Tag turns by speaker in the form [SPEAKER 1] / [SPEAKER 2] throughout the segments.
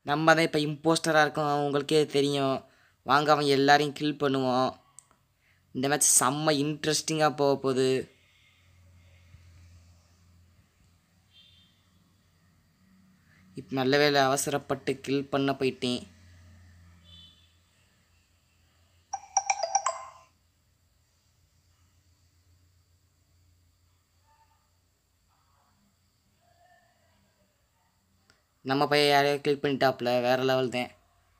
[SPEAKER 1] நம்ம தான் இப்போ இம்போஸ்டராக இருக்கோம் உங்களுக்கே தெரியும் வாங்க அவன் எல்லாரையும் கில் பண்ணுவோம் இந்த மேட்ச் செம்ம இன்ட்ரெஸ்டிங்காக போக போகுது இப்போ நல்ல வேளை அவசரப்பட்டு கில் பண்ண போயிட்டேன் நம்ம பையன் யாரையோ கில் பண்ணிட்டாப்புல வேற லெவல் தான்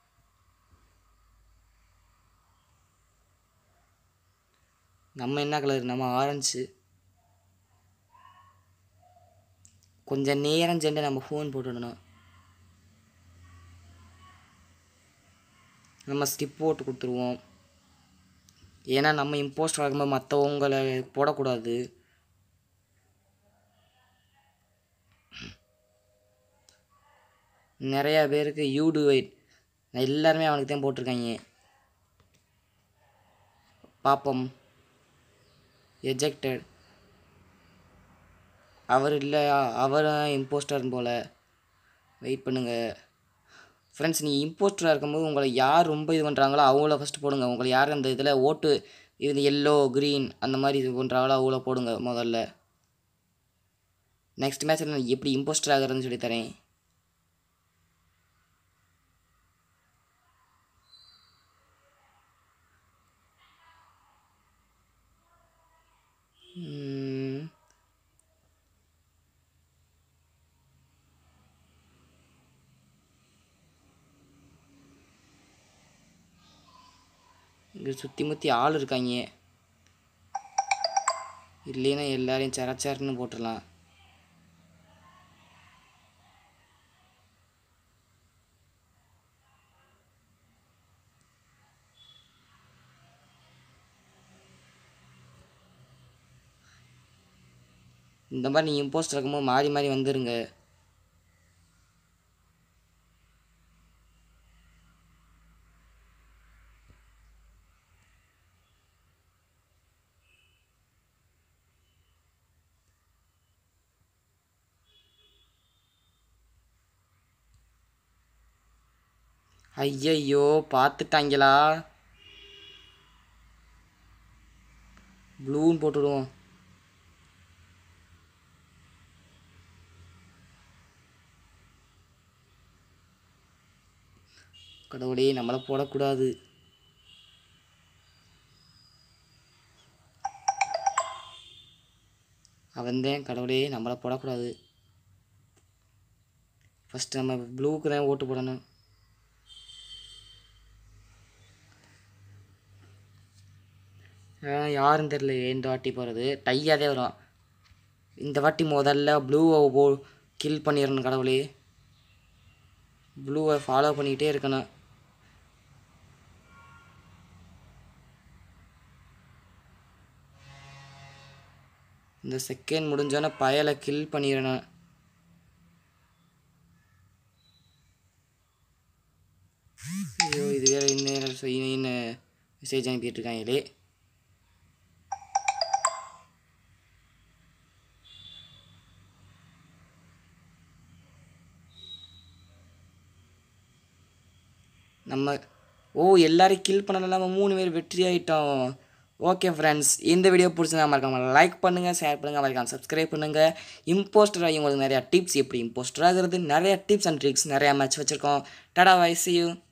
[SPEAKER 1] நம்ம என்ன கலர் நம்ம ஆரஞ்சு கொஞ்சம் நேரம் சென்று நம்ம ஃபோன் போட்டுடணும் நம்ம ஸ்கிப் போட்டு கொடுத்துருவோம் ஏன்னா நம்ம இம்போஸ்டர் ஆகும்போது மற்றவங்களை போடக்கூடாது நிறையா பேருக்கு யூடு வெயிட் எல்லாருமே அவனுக்கு தான் போட்டிருக்காங்க பார்ப்போம் எஜெக்டட் அவர் இல்லையா அவர் இம்போஸ்டர் போல் வெயிட் பண்ணுங்கள் ஃப்ரெண்ட்ஸ் நீங்கள் இம்போஸ்டராக இருக்கும்போது உங்களை யார் ரொம்ப இது பண்ணுறாங்களோ அவங்கள ஃபஸ்ட்டு போடுங்க உங்களை யார் அந்த இதில் ஓட்டு இது எல்லோ க்ரீன் அந்த மாதிரி இது பண்ணுறாங்களோ அவங்கள போடுங்க முதல்ல நெக்ஸ்ட் மேட்ச்சில் நான் எப்படி இம்போஸ்டர் ஆகுறதுன்னு சொல்லி தரேன் ம். இங்கே சுற்றி முற்றி ஆள் இருக்காங்க இல்லைன்னா எல்லாரையும் சரச்சரன்னு போட்டுடலாம் இந்த மாதிரி நீங்கள் இம்போஸ்ட் இருக்கும்போது மாறி மாறி வந்துருங்க ஐயையோ பார்த்துட்டாங்களா ப்ளூன்னு போட்டுடுவோம் கடவுளே நம்மளை போடக்கூடாது அவன்தான் கடவுளே நம்மளை போடக்கூடாது ஃபஸ்ட்டு நம்ம ப்ளூக்கு தான் ஓட்டு போடணும் ஆ, யாருன்னு தெரியல இந்த வாட்டி போகிறது டையாதே வரும் இந்த வாட்டி முதல்ல ப்ளூவை போ கில் பண்ணிடணும் கடவுளே ப்ளூவை ஃபாலோ பண்ணிக்கிட்டே இருக்கணும் இந்த செகண்ட் முடிஞ்சோன்னே பயலை கில் பண்ணிடணும் ஐயோ இது வேற இன்னும் இன்னும் மெசேஜ் அனுப்பிட்டு இருக்காங்களே நம்ம ஓ எல்லாரையும் கில் பண்ணல நம்ம மூணு பேர் வெற்றி ஆகிட்டோம் ஓகே ஃப்ரெண்ட்ஸ் இந்த வீடியோ பிடிச்சிருந்தா மறக்காம லைக் பண்ணுங்கள் ஷேர் பண்ணுங்கள் மறக்காம சப்ஸ்கிரைப் பண்ணுங்கள் இம்போஸ்டர் ஆகி உங்களுக்கு நிறையா டிப்ஸ் எப்படி இம்போஸ்டர் ஆகிறது நிறையா டிப்ஸ் அண்ட் ட்ரிக்ஸ் நிறையா மேட்ச் வச்சுருக்கோம் டடா வைஸ் யூ